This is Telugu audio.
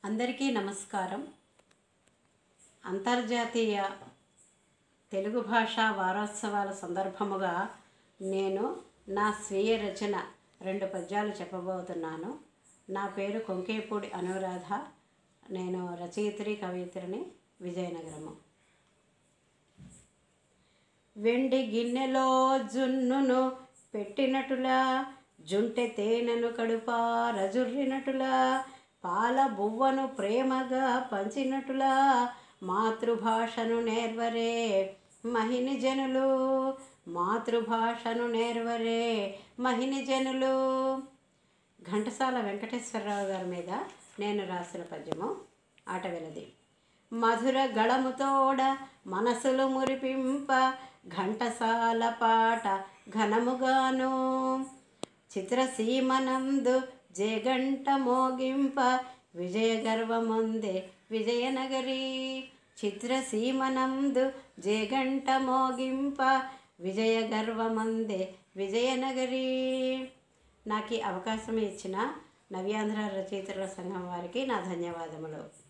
అందరికీ నమస్కారం అంతర్జాతీయ తెలుగు భాషా వారోత్సవాల సందర్భముగా నేను నా స్వీయ రచన రెండు పద్యాలు చెప్పబోతున్నాను నా పేరు కొంకేపూడి అనురాధ నేను రచయిత్రి కవయిత్రిని విజయనగరము వెండి గిన్నెలో జున్నును పెట్టినట్టులా జుంటె తేనెను కడుపార జుర్రినట్టులా పాల బువ్వను ప్రేమగా పంచినట్టులా మాతృభాషను నేర్వరే మహిని జనులు మాతృభాషను నేర్వరే మహిని జనులు ఘంటసాల వెంకటేశ్వరరావు గారి మీద నేను రాసిన పద్యము ఆట వెలది మధుర గళముతోడ మనసులు మురిపింప ఘంటసాల పాట ఘనముగాను చిత్రసీమనందు జయగంట మోగింప విజయ గర్వముందే విజయనగరి చిత్రసీమనందు జయగంట మోగింప విజయ గర్వమందే విజయనగరి నాకు ఈ అవకాశం ఇచ్చిన నవ్యాంధ్ర రచయితల సంఘం వారికి నా ధన్యవాదములు